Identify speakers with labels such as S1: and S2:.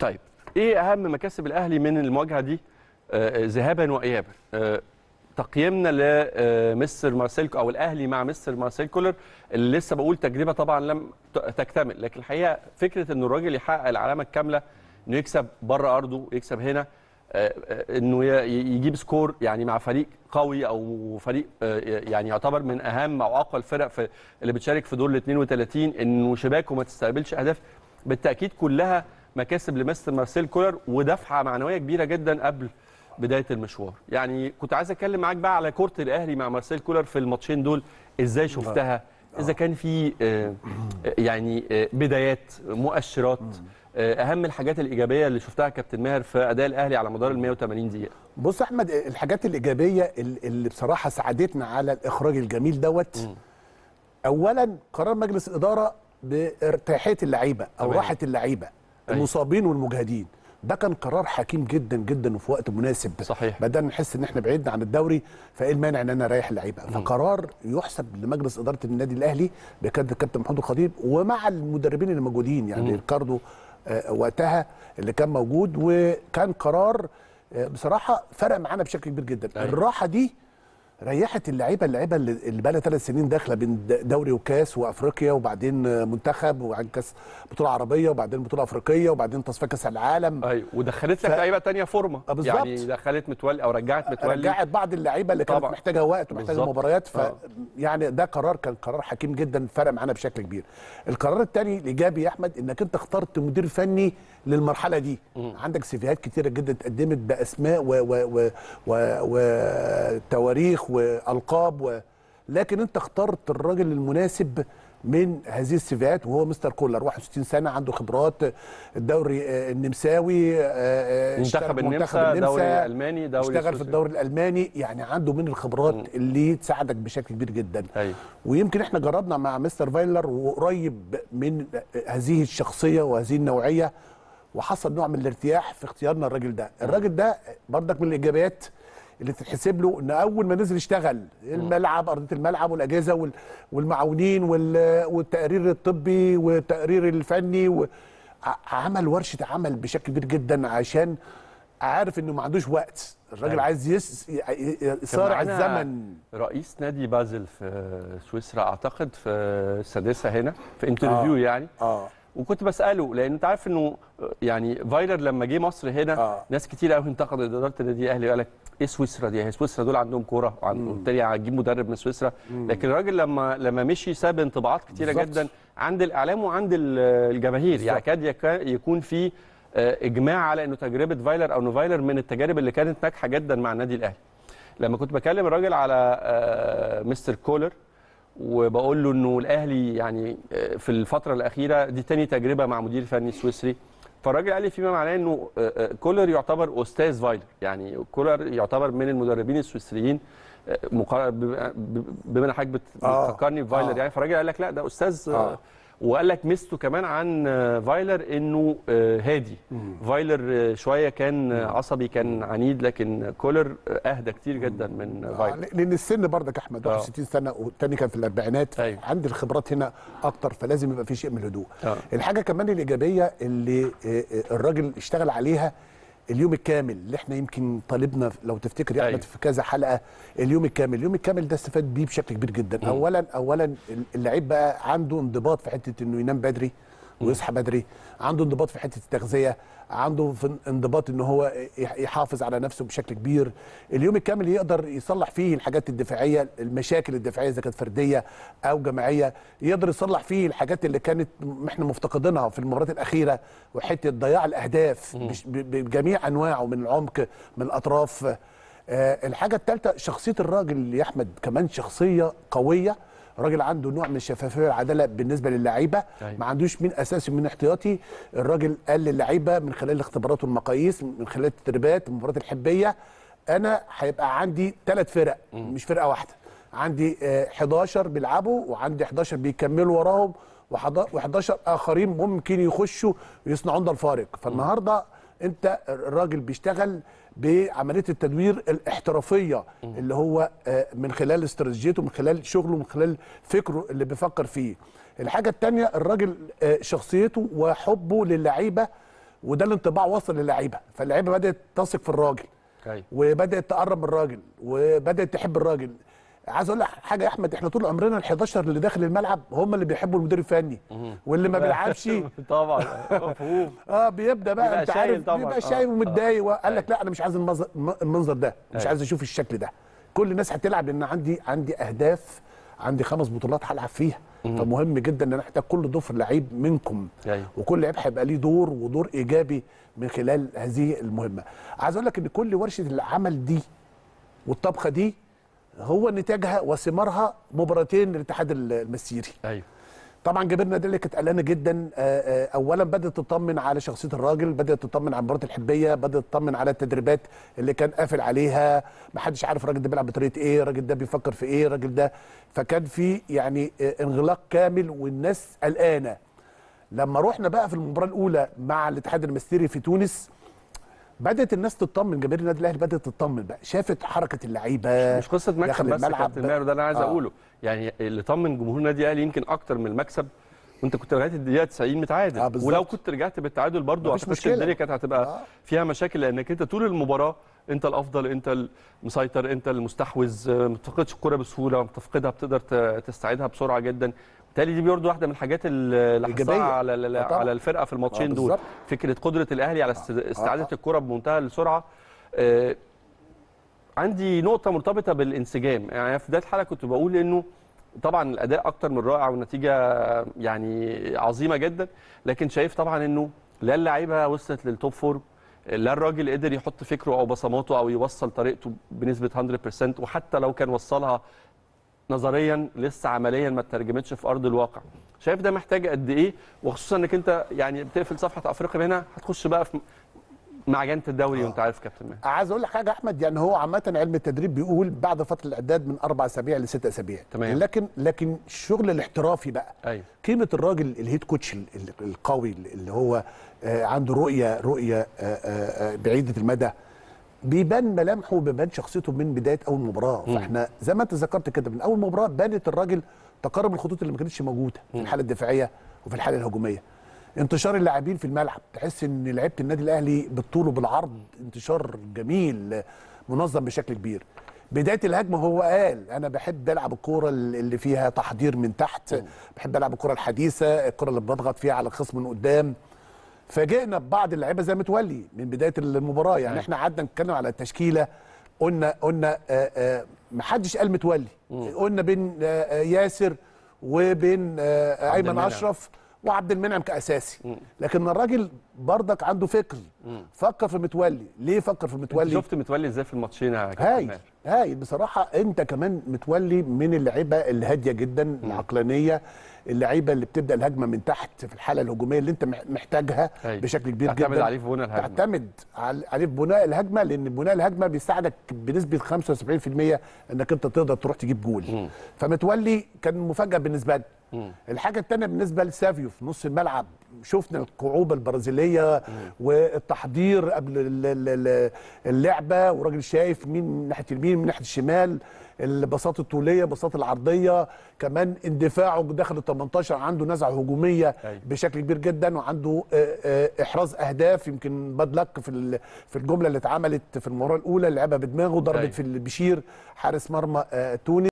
S1: طيب ايه اهم مكاسب الاهلي من المواجهه دي آه، ذهابا وايابا آه، تقييمنا لمستر مارسيل او الاهلي مع مستر مارسيل كولر اللي لسه بقول تجربه طبعا لم ت- تكتمل لكن الحقيقه فكره ان الراجل يحقق العلامه الكامله انه يكسب بره ارضه يكسب هنا آه، آه، انه ي- يجيب سكور يعني مع فريق قوي او فريق آه، يعني يعتبر من اهم او اقوى الفرق في اللي بتشارك في دور ال 32 انه شباكه ما تستقبلش اهداف بالتاكيد كلها مكاسب لمستر مارسيل كولر ودفعه معنويه كبيره جدا قبل بدايه المشوار يعني كنت عايز اتكلم معاك بقى على كره الاهلي مع مارسيل كولر في الماتشين دول ازاي شفتها اذا كان في آه، يعني آه، بدايات مؤشرات آه، اهم الحاجات الايجابيه اللي شفتها كابتن ماهر في اداء الاهلي على مدار ال 180 دقيقه
S2: بص يا احمد الحاجات الايجابيه اللي اللي بصراحه ساعدتنا على الاخراج الجميل دوت اولا قرار مجلس الاداره بارتياحيه اللعيبه او
S1: تمام.
S2: راحه اللعيبه المصابين والمجهدين ده كان قرار حكيم جدا جدا وفي وقت مناسب
S1: صحيح.
S2: بدانا نحس ان احنا بعدنا عن الدوري فايه المانع ان انا اريح اللعيبه فقرار يحسب لمجلس اداره النادي الاهلي بقياده الكابتن محمود الخطيب ومع المدربين اللي موجودين يعني ريكاردو آه، وقتها اللي كان موجود وكان قرار آه، بصراحه فرق معانا بشكل كبير جدا
S1: أيوة.
S2: الراحه دي ريحت اللعيبه اللعيبه اللي اللي بقى لها ثلاث سنين داخله بين د- دوري وكاس وافريقيا وبعدين منتخب وبعدين كاس بطوله عربيه وبعدين بطوله افريقيه وبعدين تصفيه كاس العالم
S1: ايوه ودخلت لك
S2: ف-
S1: لعيبه تانية فورمه
S2: آه، بالظبط.
S1: يعني دخلت متولي او رجعت متولي
S2: رجعت بعض اللعيبه اللي كانت
S1: طبعا.
S2: محتاجه وقت ومحتاجه
S1: بالظبط.
S2: مباريات ف
S1: آه.
S2: يعني ده قرار كان قرار حكيم جدا فرق معانا بشكل كبير القرار الثاني الايجابي يا احمد انك انت اخترت مدير فني للمرحله دي عندك سيفيهات كتيره جدا اتقدمت باسماء و و و و وتواريخ والقاب و لكن انت اخترت الراجل المناسب من هذه السيفيهات وهو مستر كولر 61 سنه عنده خبرات الدوري آه، النمساوي آه، آه، اشتغل
S1: منتخب
S2: في
S1: النمسا دوري الماني دوري
S2: اشتغل في
S1: السويسري.
S2: الدوري الالماني يعني عنده من الخبرات اللي تساعدك بشكل كبير جدا
S1: أيوة.
S2: ويمكن احنا جربنا مع مستر فايلر وقريب من هذه الشخصيه وهذه النوعيه وحصل نوع من الارتياح في اختيارنا الراجل ده الراجل ده برضك من الايجابيات اللي تتحسب له ان اول ما نزل اشتغل الملعب ارضيه الملعب والاجهزه وال- والمعاونين وال- والتقرير الطبي والتقرير الفني و- ع- عمل ورشه عمل بشكل كبير جدا عشان عارف انه ما عندوش وقت الراجل
S1: أيوة.
S2: عايز يس... ي- ي- يصارع
S1: كان معانا
S2: الزمن
S1: رئيس نادي بازل في سويسرا اعتقد في السادسه هنا في انترفيو
S2: آه.
S1: يعني
S2: اه
S1: وكنت بساله لان انت عارف انه يعني فايلر لما جه مصر هنا
S2: آه.
S1: ناس كتير قوي انتقدت اداره النادي الاهلي وقال لك ايه سويسرا دي هي سويسرا دول عندهم كوره وعن- وبالتالي هتجيب مدرب من سويسرا لكن الراجل لما لما مشي ساب انطباعات كتيره
S2: بالظبط.
S1: جدا عند الاعلام وعند ال- الجماهير
S2: بالظبط.
S1: يكاد يكا- يكون في آه، اجماع على انه تجربه فايلر او انه فايلر من التجارب اللي كانت ناجحه جدا مع النادي الاهلي لما كنت بكلم الراجل على آه، مستر كولر وبقول له انه الاهلي يعني آه، في الفتره الاخيره دي تاني تجربه مع مدير فني سويسري فالراجل قال لي فيما معناه انه آه، آه، كولر يعتبر استاذ فايلر يعني كولر يعتبر من المدربين السويسريين آه، مقا- بما بما انك حضرتك بت-
S2: آه.
S1: بتفكرني بفايلر
S2: آه.
S1: يعني فالراجل قال لك لا ده استاذ آه.
S2: آه.
S1: وقال لك ميزته كمان عن آه، فايلر انه آه، هادي فايلر آه، شويه كان آه، عصبي كان عنيد لكن كولر آه، اهدى كتير جدا من
S2: آه،
S1: فايلر
S2: لان السن برضك يا احمد
S1: آه.
S2: 61 سنه والتاني كان في الاربعينات
S1: أيوة.
S2: عندي الخبرات هنا اكتر فلازم يبقى في شيء من الهدوء
S1: آه.
S2: الحاجه كمان الايجابيه اللي آه، آه، الراجل اشتغل عليها اليوم الكامل اللي احنا يمكن طالبنا لو تفتكر يا
S1: أيوة.
S2: احمد في كذا حلقه اليوم الكامل اليوم الكامل ده استفاد بيه بشكل كبير جدا اولا اولا اللعيب بقى عنده انضباط في حته انه ينام بدري ويصحى بدري عنده انضباط في حته التغذيه عنده في انضباط ان هو يح- يحافظ على نفسه بشكل كبير اليوم الكامل يقدر يصلح فيه الحاجات الدفاعيه المشاكل الدفاعيه اذا كانت فرديه او جماعيه يقدر يصلح فيه الحاجات اللي كانت م- احنا مفتقدينها في المباريات الاخيره وحته ضياع الاهداف بش- ب- بجميع انواعه من العمق من الاطراف آه، الحاجه الثالثه شخصيه الراجل يا احمد كمان شخصيه قويه راجل عنده نوع من الشفافيه والعداله بالنسبه للعيبه
S1: أيوة.
S2: ما عندوش مين اساسي من احتياطي الراجل قال للعيبه من خلال الاختبارات والمقاييس من خلال التدريبات المباريات الحبيه انا هيبقى عندي ثلاث فرق مش فرقه واحده عندي آه، 11 بيلعبوا وعندي 11 بيكملوا وراهم و11 اخرين ممكن يخشوا ويصنعون ده الفارق فالنهارده انت الراجل بيشتغل بعمليه التدوير الاحترافيه اللي هو آه، من خلال استراتيجيته من خلال شغله من خلال فكره اللي بيفكر فيه الحاجه الثانيه الراجل آه، شخصيته وحبه للعيبه وده الانطباع وصل للعيبه فاللعيبه بدات تثق في الراجل
S1: ايوه
S2: وبدات تقرب من الراجل وبدات تحب الراجل عايز اقول لك حاجه يا احمد احنا طول عمرنا ال 11 اللي داخل الملعب هم اللي بيحبوا المدير الفني واللي ما بيلعبش
S1: طبعا مفهوم
S2: اه بيبدا بقى
S1: بيبقى
S2: انت
S1: شايل
S2: عارف
S1: طبعاً.
S2: بيبقى
S1: آه.
S2: شايف ومتضايق وقال
S1: أيوة.
S2: لك لا انا مش عايز المنظر المنظر ده مش
S1: أيوة.
S2: عايز اشوف الشكل ده كل الناس هتلعب لان عندي عندي اهداف عندي خمس بطولات هلعب فيها فمهم جدا ان انا احتاج كل ضفر لعيب منكم
S1: ايوه
S2: وكل لعيب هيبقى ليه دور ودور ايجابي من خلال هذه المهمه عايز اقول لك ان كل ورشه العمل دي والطبخه دي هو نتاجها وثمارها مباراتين للاتحاد المسيري
S1: ايوه
S2: طبعا جماهير النادي الاهلي كانت قلقانه جدا آه، آه، اولا بدات تطمن على شخصيه الراجل بدات تطمن على المباريات الحبيه بدات تطمن على التدريبات اللي كان قافل عليها ما حدش عارف الراجل ده بيلعب بطريقه ايه الراجل ده بيفكر في ايه الراجل ده فكان في يعني آه، انغلاق كامل والناس قلقانه لما رحنا بقى في المباراه الاولى مع الاتحاد المستيري في تونس بدات الناس تطمن جماهير النادي الاهلي بدات تطمن بقى شافت حركه اللعيبه
S1: مش قصه مكسب
S2: داخل
S1: بس يا
S2: الملعب.
S1: كابتن ماهر ده انا عايز
S2: آه.
S1: اقوله يعني اللي طمن جمهور النادي الاهلي يمكن اكتر من المكسب وانت كنت لغايه الدقيقه 90 متعادل
S2: آه، بالظبط.
S1: ولو كنت رجعت بالتعادل برضه
S2: مفيش
S1: اعتقد
S2: مشكلة.
S1: الدنيا كانت هتبقى
S2: آه.
S1: فيها مشاكل لانك انت طول المباراه انت الافضل انت المسيطر انت المستحوذ آه، ما بتفقدش الكره بسهوله ما بتفقدها بتقدر ت- تستعيدها بسرعه جدا بالتالي دي برضه واحده من الحاجات اللي لاحظتها
S2: إيجابية.
S1: على ال-
S2: آه، طبعاً.
S1: على الفرقه في الماتشين
S2: آه،
S1: دول
S2: بالظبط.
S1: فكره قدره الاهلي على است- استعاده
S2: آه.
S1: الكره بمنتهى السرعه آه، عندي نقطة مرتبطة بالانسجام، يعني في بداية الحلقة كنت بقول إنه طبعا الأداء أكتر من رائع والنتيجة يعني عظيمة جدا، لكن شايف طبعا إنه لا اللعيبة وصلت للتوب فورم، لا الراجل قدر يحط فكره أو بصماته أو يوصل طريقته بنسبة 100% وحتى لو كان وصلها نظريا لسه عمليا ما اترجمتش في أرض الواقع. شايف ده محتاج قد إيه وخصوصا إنك أنت يعني بتقفل صفحة أفريقيا هنا هتخش بقى في معجنة الدوري وأنت عارف كابتن ماهر.
S2: عايز اقول لك حاجه يا احمد يعني هو عامه علم التدريب بيقول بعد فتره الاعداد من اربع اسابيع لست اسابيع
S1: تمام.
S2: لكن لكن الشغل الاحترافي بقى
S1: أيوه
S2: قيمه الراجل الهيد كوتش ال- ال- القوي اللي هو آه، عنده رؤيه رؤيه آه، آه، آه، بعيده المدى بيبان ملامحه وبيبان شخصيته من بدايه اول مباراه فاحنا زي ما انت ذكرت كده من اول مباراه بانت الراجل تقارب الخطوط اللي ما كانتش موجوده في الحاله الدفاعيه وفي الحاله الهجوميه انتشار اللاعبين في الملعب تحس ان لعيبه النادي الاهلي بالطول وبالعرض انتشار جميل منظم بشكل كبير بدايه الهجمه هو قال انا بحب العب الكوره اللي فيها تحضير من تحت بحب العب الكوره الحديثه الكوره اللي بضغط فيها على الخصم من قدام فاجئنا ببعض اللعيبه زي متولي من بدايه المباراه يعني
S1: أيوة.
S2: احنا قعدنا نتكلم على التشكيله قلنا قلنا آه، آه، ما حدش قال متولي قلنا بين آه، آه، ياسر وبين آه، ايمن
S1: المنعم.
S2: اشرف وعبد المنعم كاساسي لكن الراجل برضك عنده فكر فكر في متولي ليه فكر في
S1: انت
S2: متولي
S1: شفت متولي ازاي في الماتشين يا كابتن
S2: هاي
S1: ماهر
S2: هاي بصراحه انت كمان متولي من اللعيبه الهاديه جدا العقلانيه اللعيبه اللي بتبدا الهجمه من تحت في الحاله الهجوميه اللي انت مح- محتاجها
S1: هاي.
S2: بشكل كبير
S1: تعتمد
S2: جدا
S1: عليه في بناء الهجمة.
S2: تعتمد على- عليه في بناء الهجمه لان بناء الهجمه بيساعدك بنسبه 75% انك انت تقدر تروح تجيب جول فمتولي كان مفاجاه بالنسبه لي الحاجه الثانيه بالنسبه لسافيو في نص الملعب شفنا الكعوبه البرازيليه والتحضير قبل ال- ال- ال- اللعبه وراجل شايف مين من ناحيه اليمين من ناحيه الشمال البساط الطوليه البساط العرضيه كمان اندفاعه داخل ال 18 عنده نزعه هجوميه
S1: أيوة.
S2: بشكل كبير جدا وعنده آه، آه، احراز اهداف يمكن باد لك في ال- في الجمله اللي اتعملت في المباراه الاولى اللي لعبها بدماغه ضربت
S1: أيوة.
S2: في البشير حارس مرمى آه، تونس